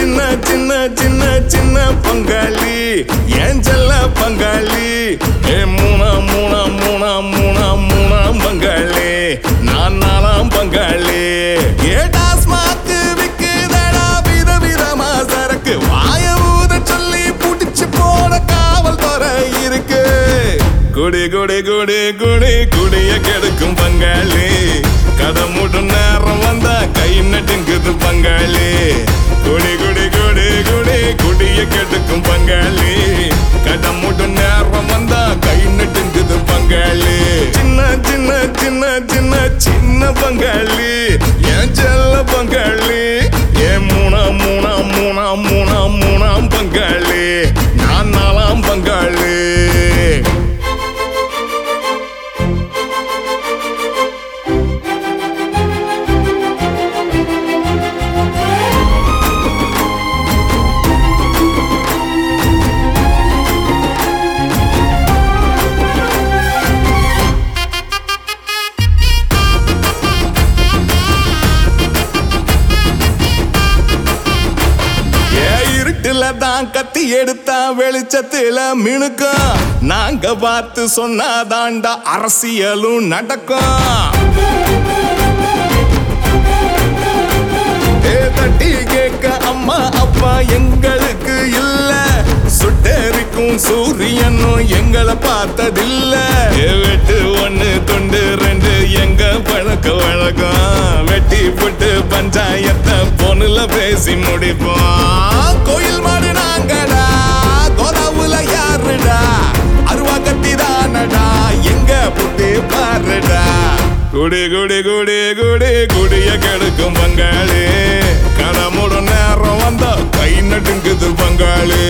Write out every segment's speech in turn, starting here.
சின்ன சின்ன சின்ன சின்ன பங்காளி ஏன் செல்ல பங்காளி ஏ மூணா மூணா மூணா மூணா மூணா பங்காளி நான் நாலாம் பங்காளி ஏ டாஸ்மாக்கு விக்குதடா வித விதமா சரக்கு வாய ஊத சொல்லி புடிச்சு போன காவல் துறை இருக்கு குடி குடி குடி குடி குடிய கெடுக்கும் பங்காளி கதை மூட்டும் நேரம் வந்தா கை நட்டுங்குது பங்காளி குடி குடி குடி குடி குடிய கெடுக்கும் பங்காளி கதை மூட்டும் நேரம் வந்தா கை நட்டுங்குது பங்காளி சின்ன சின்ன சின்ன சின்ன சின்ன பங்காளி என் செல்ல பங்காளி ஏன் மூணா மூணா மூணா மூணா மூணாம் பங்காளி நான் நாலாம் பங்காளி ஏ இருட்டுல தான் கத்தி எடுத்தா வெளிச்சத்துல மினுக்கும் நாங்க பார்த்து சொன்னாதாண்டா அரசியலும் நடக்கும் ஏ தட்டி கேட்க அம்மா அப்பா எங்களுக்கு இல்ல சுட்டெரிக்கும் சூரியனும் எங்களை பார்த்ததில்ல ஏ வெட்டு ஒண்ணு தொண்டு ரெண்டு எங்க பழக்க வழக்கம் வெட்டி போட்டு பஞ்சாயத்தை பொண்ணுல பேசி முடிப்போம் கோயில் மாடு நாங்கடா கோதாவுல யாருடா அருவா கத்தி தானடா எங்க புட்டி பாருடா குடி குடி குடி குடி குடிய கெடுக்கும் பங்காளி கடமுட நேரம் வந்தா கை நடுங்குது பங்காளி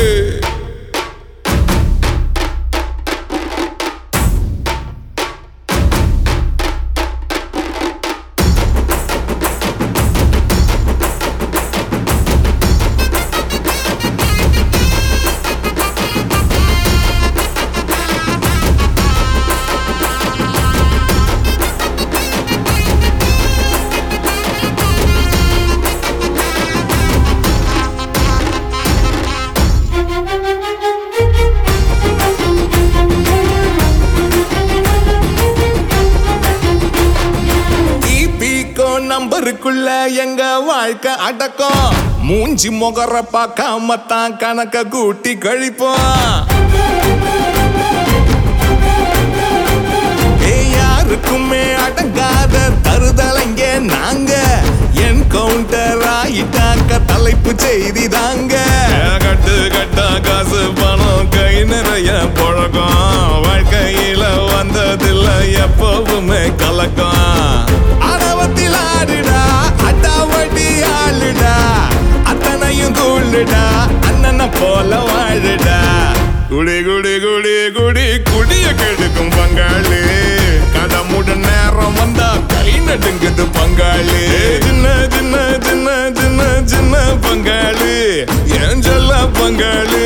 இபிகோ நம்பருக்குள்ள எங்க வாழ்க்கை அடக்கம் மூஞ்சி முகர பார்க்காம தான் கணக்க கூட்டி கழிப்போம் ஏய், யாருக்குமே அடங்காத தருதலைங்க நாங்க என் கவுண்டர் ஆயிட்டாக்க தலைப்பு செய்தி தாங்க கட்டு கட்டா காசு பணம் கை நிறைய புழக்கம் வாழ்க்கையில வந்ததில்ல எப்பவுமே கலக்கம் ஆணவத்தில் ஆடுடா அட்டாவடி ஆளுடா அத்தனையும் கூழுடா அண்ணனை போல வாழுடா குடி குடி குடி குடி குடிய கெடுக்கும் பங்காளி கதை மூட நேரம் வந்தா கை நடுங்குது பங்காளி சின்ன சின்ன சின்ன சின்ன சின்ன பங்காளி ஏன் சொல்ல பங்காளி